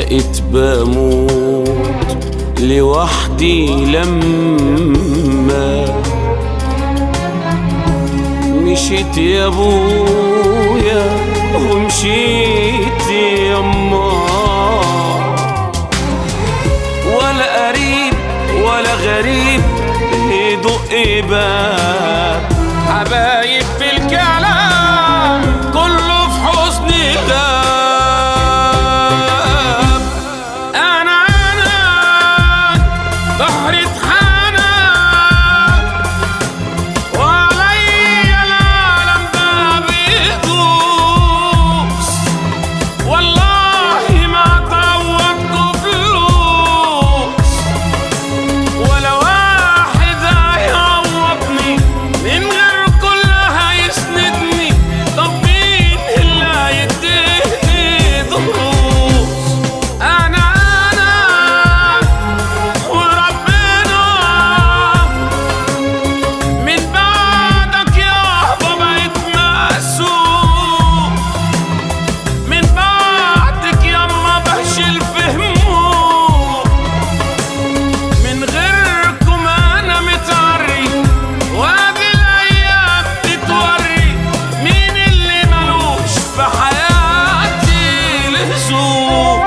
بقيت بموت لوحدي لما مشيت يا ابويا ومشيت يما ولا قريب ولا غريب يدق باب حبايب في الكلام كله في حسن غاب انا انا ظهري اتحنى وعليا العالم ده بيدوس والله ما تعوضته فلوس ولا واحد هيعوضني من غير كل هيسندني طب مين اللي هيديني دروس انا انا وربنا من بعدك يابا بقيت مقسوم من بعدك ياما بهشل في هموم من غيركم انا متعري وادي الايام تتوري مين اللي ملوش في حياتي لزوم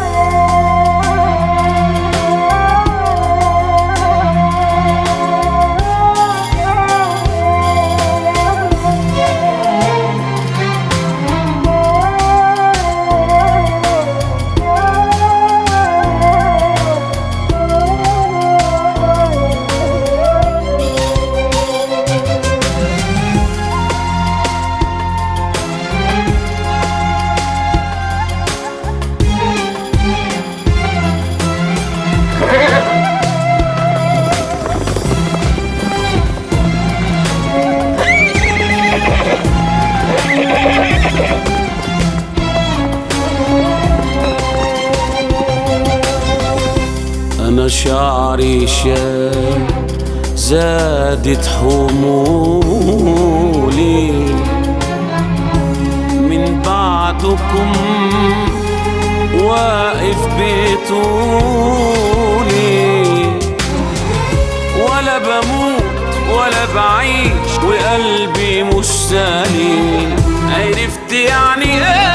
أنا شعري شاب زادت حمولي من بعدكم واقف بطولي ولا بموت ولا بعيش وقلبي مش سليم عرفت يعني ايه